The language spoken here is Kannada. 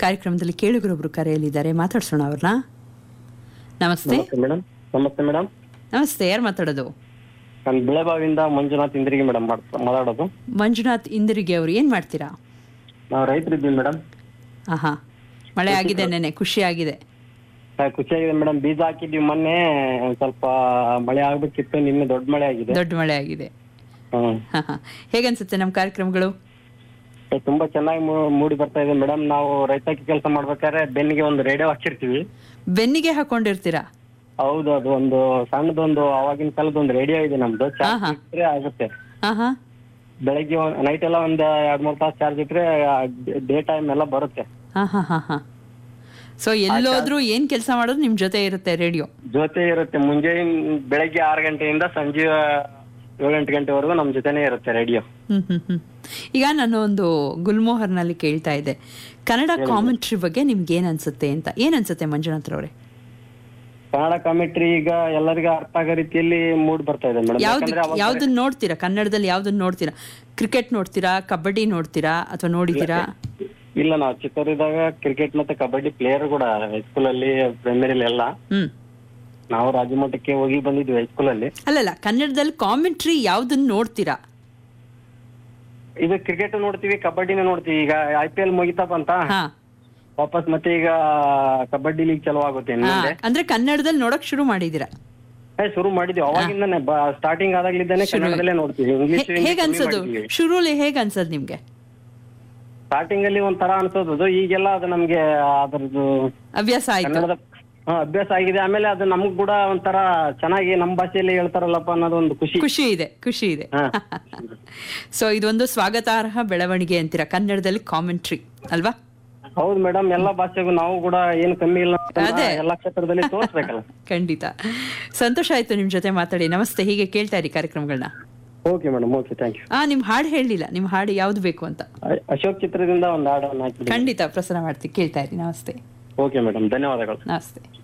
ಕಾರ್ಯಕ್ರಮದಲ್ಲಿ ಕೇಳುಗರೊಬ್ರು ಕರೆಯಲಿದ್ದಾರೆ ಮಾತಾಡ್ಸೋಣ ಅವ್ರನ್ನ ನಮಸ್ತೆ ನಮಸ್ತೆ ಮೇಡಮ್ ನಮಸ್ತೆ ಮೇಡಮ್ ನಮಸ್ತೆ ಯಾರು ಮಾತಾಡೋದು ನಾನು ಬೆಳೆಬಾವಿಯಿಂದ ಮಂಜುನಾಥ್ ಇಂದ್ರಿಗೆ ಮೇಡಮ್ ಮಾತಾಡೋದು ಮಂಜುನಾಥ್ ಇಂದಿರಿಗೆ ಅವರು ಏನು ಮಾಡ್ತೀರಾ ನಾವು ರೈತರಿದ್ದೀವಿ ಮೇಡಮ್ ಆಹಾ ಮಳೆ ಆಗಿದೆ ನೆನೆ ಖುಷಿ ಆಗಿದೆ ಖುಷಿಯಾಗಿದೆ ಮೇಡಮ್ ಬೀಜ ಹಾಕಿದ್ವಿ ಮೊನ್ನೆ ಒಂದ್ ಸ್ವಲ್ಪ ಮಳೆ ಆಗ್ಬೇಕಿತ್ತು ನಿನ್ನೆ ದೊಡ್ಡ ಮಳೆ ಆಗಿದೆ ದೊಡ್ಡ ಮಳೆ ಆಗಿದೆ ಹ್ಮ್ ಹಾ ಹಾ ಹೇಗನ್ಸುತ್ತೆ ನಮ್ಮ ಕಾರ್ಯಕ್ರಮಗಳು ಏ, ತುಂಬಾ ಚೆನ್ನಾಗಿ ಮೂ- ಮೂಡಿ ಬರ್ತಾ ಇದೆ ಮೇಡಮ್ ನಾವು ರೈತಾಕಿ ಕೆಲಸ ಮಾಡ್ಬೇಕಾದ್ರೆ ಬೆನ್ನಿಗೆ ಒಂದು ರೇಡಿಯೋ ಹಾಕಿರ್ತೀವಿ ಬೆನ್ನಿಗೆ ಹಾಕೊಂಡಿರ್ತೀರಾ ಹೌದು ಅದು ಒಂದು ಸಣ್ಣದೊಂದು ಅವಾಗಿನ ಕಾಲದ ಒಂದು ರೇಡಿಯೋ ಇದೆ ನಮ್ದು ಹಾ, ಹಾ. ಚಾರ್ಜ್ ಇಟ್ರೆ ಆಗುತ್ತೆ ಹಾ ಹಾ ಬೆಳಗ್ಗೆ ನೈಟ್ ಎಲ್ಲ ಒಂದ್ ಎರಡ್ ಮೂರ್ ತಾಸು ಚಾರ್ಜ್ ಇಟ್ರೆ ಡೇ ಟೈಮ್ ಎಲ್ಲ ಬರುತ್ತೆ ಹಾ ಹಾ ಹಾ ಹಾ ಸೊ ಎಲ್ಲೋದ್ರೂ ಏನ್ ಕೆಲಸ ಮಾಡೋದು ನಿಮ್ ಜೊತೆ ಇರುತ್ತೆ ರೇಡಿಯೋ ಜೊತೆ ಇರುತ್ತೆ ಮುಂಜಾನೆ ಬೆಳಗ್ಗೆ ಆರು ಗಂಟೆಯಿಂದ ಸಂಜೆ ಏಳು ಎಂಟು ಗಂಟೆವರೆಗೂ ನಮ್ ಜೊತೆನೇ ಇರುತ್ತೆ ರೇಡಿಯೋ ಹ್ಮ್ ಹ್ಮ್ ಹ್ಮ್ ಈಗ ನಾನು ಒಂದು ಗುಲ್ಮೋಹರ್ನಲ್ಲಿ ಕೇಳ್ತಾ ಇದ್ದೆ ಕನ್ನಡ ಕಾಮೆಂಟ್ರಿ ಬಗ್ಗೆ ನಿಮ್ಗೆ ಏನ್ ಅನ್ಸುತ್ತೆ ಅಂತ ಏನ್ ಅನ್ಸುತ್ತೆ ಮಂಜುನಾಥ್ ರವ್ರೆ ಕನ್ನಡ ಕಾಮೆಂಟ್ರಿ ಈಗ ಎಲ್ಲರಿಗೂ ಅರ್ಥ ಆಗೋ ರೀತಿಯಲ್ಲಿ ಮೂಡ್ ಬರ್ತಾ ಇದೆ ಮೇಡಮ್ ಯಾವ್ದು ಯಾಕಂದ್ರೆ ಅವಾಗ ಯಾವ್ದನ್ನ ನೋಡ್ತೀರಾ ಕನ್ನಡದಲ್ಲಿ ಯಾವ್ದನ್ನ ನೋಡ್ತೀರಾ ಕ್ರಿಕೆಟ್ ನೋಡ್ತೀರಾ ಕಬಡ್ಡಿ ನೋಡ್ತೀರಾ ಅಥವಾ ನೋಡಿದ್ದೀರಾ ಇಲ್ಲ ನಾವು ಚಿಕ್ಕವರಿದ್ದಾಗ ಕ್ರಿಕೆಟ್ ಮತ್ತೆ ಕಬಡ್ಡಿ ಪ್ಲೇಯರ್ ಕೂಡ ಹೈಸ್ಕೂಲ್ ಅಲ್ಲಿ ಪ್ರೈಮರಿಲಿ ಎಲ್ಲ ಹ್ಮ್ ನಾವು ರಾಜ್ಯ ಮಟ್ಟಕ್ಕೆ ಹೋಗಿ ಬಂದಿದ್ವಿ ಹೈಸ್ಕೂಲ್ ಅಲ್ಲಿ ಅಲ್ಲಲ್ಲ ಕನ್ನಡದಲ್ಲಿ ಕಾಮೆಂಟ್ರಿ ಯಾವ್ದನ್ನ ನೋಡ್ತೀರಾ ಇದು ಕ್ರಿಕೆಟ್ ನೋಡ್ತೀವಿ ಕಬಡ್ಡಿನೂ ನೋಡ್ತೀವಿ ಈಗ ಐ ಪಿ ಎಲ್ ಮುಗಿತಪ್ಪ ಅಂತ ಹಾ ವಾಪಸ್ ಮತ್ತೆ ಈಗ ಕಬಡ್ಡಿ ಲೀಗ್ ಚಲೋ ಆಗುತ್ತೆ ಇನ್ನು ಹಾ, ಮುಂದೆ ಅಂದ್ರೆ ಕನ್ನಡದಲ್ಲಿ ನೋಡಕ್ ಶುರು ಮಾಡಿದೀರಾ ಏ, ಶುರು ಮಾಡಿದ್ವಿ ಅವಾಗಿಂದಾನೆ ಸ್ಟಾರ್ಟಿಂಗ್ ಆದಾಗ್ಲಿದ್ದಾನೆ ಕನ್ನಡದಲ್ಲೇ ನೋಡ್ತೀವಿ ಇಂಗ್ಲಿಷ್ ಹೇ- ಹೇಗ್ ಅನ್ಸೋದು ಶುರುಲಿ ಹೇಗ್ ಅನ್ಸೋದು ನಿಮ್ಗೆ ಸ್ಟಾರ್ಟಿಂಗ್ ಅಲ್ಲಿ ಒಂಥರ ಅನ್ಸೋದು ಅದು ಈಗೆಲ್ಲ ಅದು ನಮ್ಗೆ ಅದ್ರದ್ದು ಅಭ್ಯಾಸ ಆಯ್ತು ಕನ್ನಡದ ಹಾ, ಅಭ್ಯಾಸ ಆಗಿದೆ ಆಮೇಲೆ ಅದು ನಮಗ್ ಕೂಡ ಒಂಥರ ಚೆನ್ನಾಗಿ ನಮ್ಮ ಭಾಷೆಯಲ್ಲಿ ಹೇಳ್ತಾರಲ್ಲಪ್ಪ ಅನ್ನೋದು ಒಂದು ಖುಷಿ ಖುಷಿ ಇದೆ ಖುಷಿ ಇದೆ ಹಾ. ಸೊ ಇದೊಂದು ಸ್ವಾಗತಾರ್ಹ ಬೆಳವಣಿಗೆ ಅಂತೀರಾ ಕನ್ನಡದಲ್ಲಿ ಕಾಮೆಂಟ್ರಿ ಅಲ್ವಾ ಹೌದು ಮೇಡಮ್ ಎಲ್ಲಾ ಭಾಷೆಗೂ ನಾವು ಕೂಡ ಏನು ಕಮ್ಮಿ ಇಲ್ಲ ಅಂತ ಅದೇ. ಎಲ್ಲಾ ಕ್ಷೇತ್ರದಲ್ಲಿ ತೋರಿಸ್ಬೇಕಲ್ಲ ಖಂಡಿತ ಸಂತೋಷ ಆಯ್ತು ನಿಮ್ ಜೊತೆ ಮಾತಾಡಿ ನಮಸ್ತೆ ಹೀಗೆ ಕೇಳ್ತಾ ಇರಿ ಕಾರ್ಯಕ್ರಮಗಳನ್ನ okay madam okay thank you ಆ ನಿಮ್ ಹಾಡು ಹೇಳಲಿಲ್ಲ ನಿಮ್ ಹಾಡು ಯಾವ್ದು ಬೇಕು ಅಂತ ಅಶೋಕ್ ಚಿತ್ರದಿಂದ ಒಂದು ಹಾಡನ್ನು ಹಾಕಿದ್ದೀನಿ ಖಂಡಿತ ಪ್ರಸಾರ ಮಾಡ್ತೀವಿ ಕೇಳ್ತಾ ಇರಿ ನಮಸ್ತೆ ಓಕೆ ಮೇಡಮ್ ಧನ್ಯವಾದಗಳು ನಮಸ್ತೆ